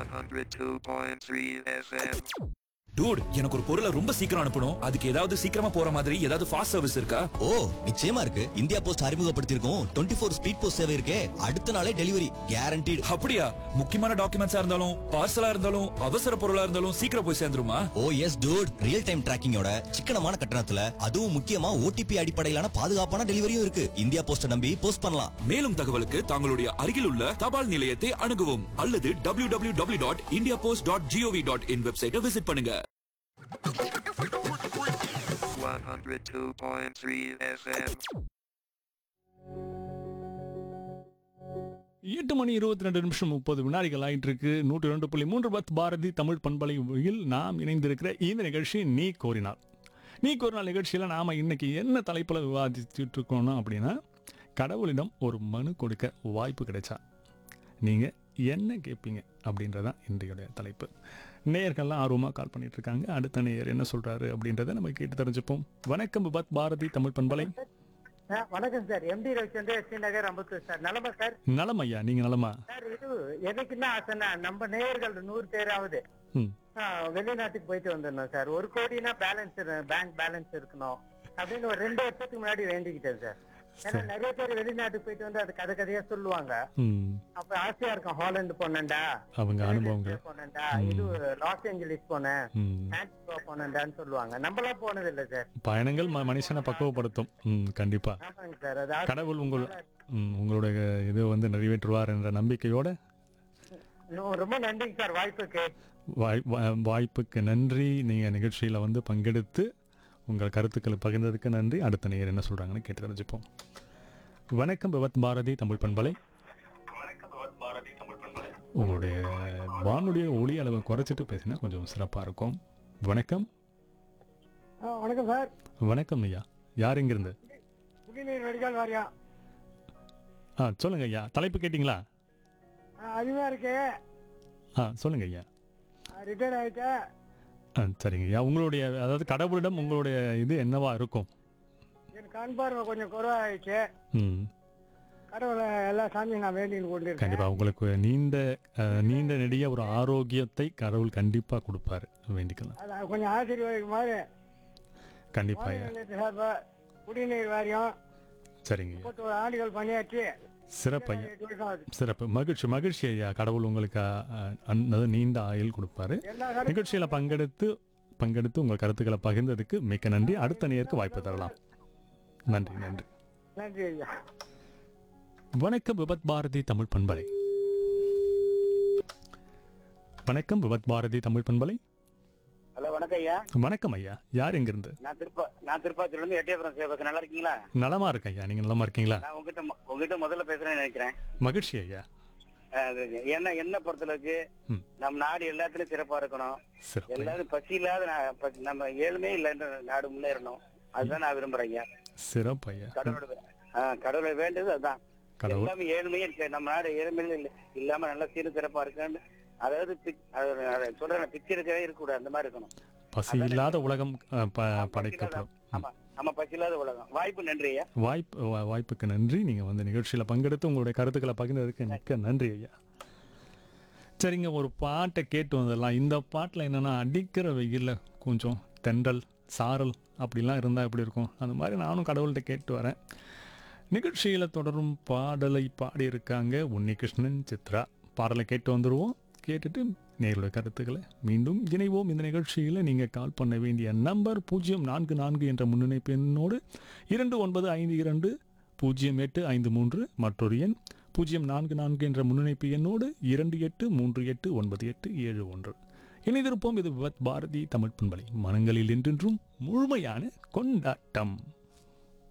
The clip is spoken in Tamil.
102.3 FM. டூட் எனக்கு ஒரு பொருளை ரொம்ப சீக்கிரம் அனுப்பணும் அதுக்கு ஏதாவது சீக்கிரமா போற மாதிரி ஏதாவது ஃபாஸ்ட் சர்வீஸ் இருக்கா ஓ நிச்சயமா இருக்கு இந்தியா போஸ்ட் அறிமுகப்படுத்தியிருக்கோம் டுவெண்ட்டி ஃபோர் ஸ்பீட் போஸ்ட் சேவை இருக்கே அடுத்த நாளே டெலிவரி கேரண்டீடு அப்படியா முக்கியமான டாக்குமெண்ட்ஸா இருந்தாலும் பார்சலா இருந்தாலும் அவசர பொருளா இருந்தாலும் சீக்கிரம் போய் சேர்ந்துருமா ஓ எஸ் டூட் ரியல் டைம் டிராக்கிங்கோட சிக்கனமான கட்டணத்துல அதுவும் முக்கியமா ஓடிபி அடிப்படையிலான பாதுகாப்பான டெலிவரியும் இருக்கு இந்தியா போஸ்ட நம்பி போஸ்ட் பண்ணலாம் மேலும் தகவலுக்கு தங்களுடைய அருகில் உள்ள தபால் நிலையத்தை அணுகவும் அல்லது W W W dot India post dot G O V dot in வெப்சைட்டை விசிட் பண்ணுங்க 102.3 FM. எட்டு மணி இருபத்தி ரெண்டு நிமிஷம் முப்பது வினாடிகள் ஆயிட்டு இருக்கு நூற்றி ரெண்டு புள்ளி மூன்று பத் பாரதி தமிழ் பண்பலையில் நாம் இணைந்திருக்கிற இந்த நிகழ்ச்சி நீ கோரினார் நீ கோரினார் நிகழ்ச்சியில் நாம் இன்னைக்கு என்ன தலைப்பில் விவாதிச்சுட்டு இருக்கோம்னா அப்படின்னா கடவுளிடம் ஒரு மனு கொடுக்க வாய்ப்பு கிடைச்சா நீங்கள் என்ன கேட்பீங்க அப்படின்றதான் இன்றைய தலைப்பு நேயர்கள்லாம் ஆர்வமாக கால் பண்ணிட்டு இருக்காங்க அடுத்த நேயர் என்ன சொல்றாரு அப்படின்றத நம்ம கேட்டு தெரிஞ்சுப்போம் வணக்கம் பத் பாரதி தமிழ் பண்பலை ஆ, வணக்கம் sir MD Ravichandra Srinagar Ambattur sir நலமா சார் நலம் ஐயா நீங்கள் நலமா சார் இது எனக்கு என்ன ஆசைன்னா நம்ம நேயர்கள் நூறு பேராவது ம் ஆ, வெளிநாட்டுக்கு போயிட்டு வந்துடணும் சார் ஒரு கோடினா பேலன்ஸ் பேங்க் பேலன்ஸ் இருக்கணும் அப்படின்னு ஒரு ரெண்டு வருஷத்துக்கு முன்னாடி வேண்டிக்கிட்டேன் சார் ஏன்னா நிறைய பேர் வெளிநாட்டுக்கு போயிட்டு வந்து அது கதை கதையா சொல்லுவாங்க ம் அப்ப ஆசையா இருக்கும் ஹாலந்து போனேன்டா அவங்க அனுபவங்கள் போனேன்டா இது லாஸ் ஏஞ்சலிஸ் போனேன் ம் ஆன்டிகோ போனேன்டான்னு சொல்லுவாங்க நம்மளாம் போனது இல்ல சார் பயணங்கள் ம- மனுஷனை பக்குவப்படுத்தும் ம் கண்டிப்பா ஆமாங்க சார் அது ஆசை. கடவுள் உங்கள் ம், உங்களுடைய இது வந்து நிறைவேற்றுவார் என்ற நம்பிக்கையோட இன்னும் ரொம்ப நன்றிங்க சார் வாய்ப்புக்கு வாய் வா- வாய்ப்புக்கு நன்றி நீங்கள் நிகழ்ச்சியில் வந்து பங்கெடுத்து உங்கள் கருத்துக்களை பகிர்ந்ததுக்கு நன்றி அடுத்த நேயர் என்ன சொல்கிறாங்கன்னு கேட்டு தெரிஞ்சுப்போம் வணக்கம் பவத் பாரதி தமிழ் பண்பலை உங்களுடைய வானுடைய ஒளி அளவை குறைச்சிட்டு பேசினா கொஞ்சம் சிறப்பாக இருக்கும் வணக்கம் வணக்கம் சார் வணக்கம் ஐயா யார் இங்கிருந்து குடிநீர் வடிகால் வாரியம் ஆ சொல்லுங்க ஐயா தலைப்பு கேட்டிங்களா அதிகமா இருக்கு ஆ சொல்லுங்க ஐயா ரிட்டையர் ஆயிட்டேன் ஆ சரிங்க ஐயா உங்களுடைய அதாவது கடவுளிடம் உங்களுடைய இது என்னவா இருக்கும் என் கண் பார்வை கொஞ்சம் குறைவாயிடுச்சு ம் கடவுளை எல்லா சாமியும் நான் வேண்டின்னு கொண்டிருக்கேன் கண்டிப்பா உங்களுக்கு நீண்ட அஹ், நீண்ட நெடிய ஒரு ஆரோக்கியத்தை கடவுள் கண்டிப்பா கொடுப்பாரு வேண்டிக்கலாம் அது கொஞ்சம் ஆசீர்வாதிக்கும் மாதிரி கண்டிப்பா ஐயா மாநில சார்பா குடிநீர் வாரியம் சரிங்க ஐயா முப்பத்தோரு ஆண்டுகள் பணியாற்றி சிறப்பு ஐயா எட்டு வருஷம் ஆகுது சிறப்பு மகிழ்ச்சி மகிழ்ச்சி ஐயா கடவுள் உங்களுக்கு அஹ், அன்- அதாவது நீண்ட ஆயுள் கொடுப்பாரு எல்லா கருத்தும் நிகழ்ச்சியில பங்கெடுத்து பங்கெடுத்து உங்கள் கருத்துக்களை பகிர்ந்ததுக்கு மிக்க நன்றி அடுத்த நேருக்கு வாய்ப்பு தரலாம் நன்றி நன்றி நன்றி ஐயா வணக்கம் விபத் பாரதி தமிழ் பண்பலை வணக்கம் விபத் பாரதி தமிழ் பண்பலை ஹலோ வணக்கம் ஐயா வணக்கம் ஐயா யார் எங்கிருந்து நான் திருப்பா நான் திருப்பாச்சூர்ல இருந்து எட்டயபுரம் சேவக்கு நல்லா இருக்கீங்களா நலமா இருக்கேன் ஐயா நீங்க நலமா இருக்கீங்களா நான் உங்ககிட்ட மொ- உங்ககிட்ட முதல்ல பேசுறேன்னு நினைக்கிறேன் மகிழ்ச்சி ஐயா அஹ் அது என்ன என்ன பொறுத்தளவுக்கு ம். நம்ம நாடு எல்லாத்துலயும் சிறப்பா இருக்கணும் சிறப்பு ஐயா. எல்லாரும் பசி இல்லாத நா- பசி- நம்ம ஏழ்மையே இல்லைன்ற நாடு முன்னேறணும் அதுதான் நான் விரும்புறேன் ஐயா சிறப்பு ஐயா கடவுளோட வே- ஆஹ் கடவுளை வேண்டியது அதுதான் கடவுள் எல்லாமே ஏழ்மையே இருக்கு. நம்ம நாடு ஏழ்மையில இல்ல இல்லாம நல்லா சீரும் சிறப்பா இருக்கான்னு அதாவது பிக்- அது- அதை சொல்றேன் பிச்சை இருக்கவே இருக்கக்கூடாது அந்த மாதிரி இருக்கணும் பசி இல்லாத உலகம் அஹ், ப- படைக்கப்படும் ஆமா நம்ம பசி இல்லாத உலகம் வாய்ப்பு நன்றி ஐயா வாய்ப்பு வா- வாய்ப்புக்கு நன்றி நீங்க வந்து நிகழ்ச்சியில பங்கெடுத்து உங்களுடைய கருத்துக்களை பகிர்ந்ததுக்கு மிக்க நன்றி ஐயா சரிங்க ஒரு பாட்டை கேட்டு வந்துடலாம் இந்த பாட்டில் என்னன்னா அடிக்கிற வெயில்ல கொஞ்சம் தென்றல் சாரல் அப்படிலாம் இருந்தால் எப்படி இருக்கும் அந்த மாதிரி நானும் கடவுள்கிட்ட கேட்டு வரேன் நிகழ்ச்சியில் தொடரும் பாடலை பாடியிருக்காங்க உன்னிகிருஷ்ணன் சித்ரா பாடலை கேட்டு வந்துடுவோம் கேட்டுட்டு நேருடைய கருத்துக்களை மீண்டும் இணைவோம் இந்த நிகழ்ச்சியில் நீங்கள் கால் பண்ண வேண்டிய நம்பர் பூஜ்ஜியம் நான்கு நான்கு என்ற முன்னிணைப்பு எண்ணோடு இரண்டு ஒன்பது ஐந்து இரண்டு பூஜ்ஜியம் எட்டு ஐந்து மூன்று மற்றொரு எண் பூஜ்ஜியம் நான்கு நான்கு என்ற முன்னிணைப்பு எண்ணோடு இரண்டு எட்டு மூன்று எட்டு ஒன்பது எட்டு ஏழு ஒன்று இணைந்திருப்போம் இது விவத் பாரதி தமிழ் பண்பலை மனங்களில் என்றென்றும் முழுமையான கொண்டாட்டம்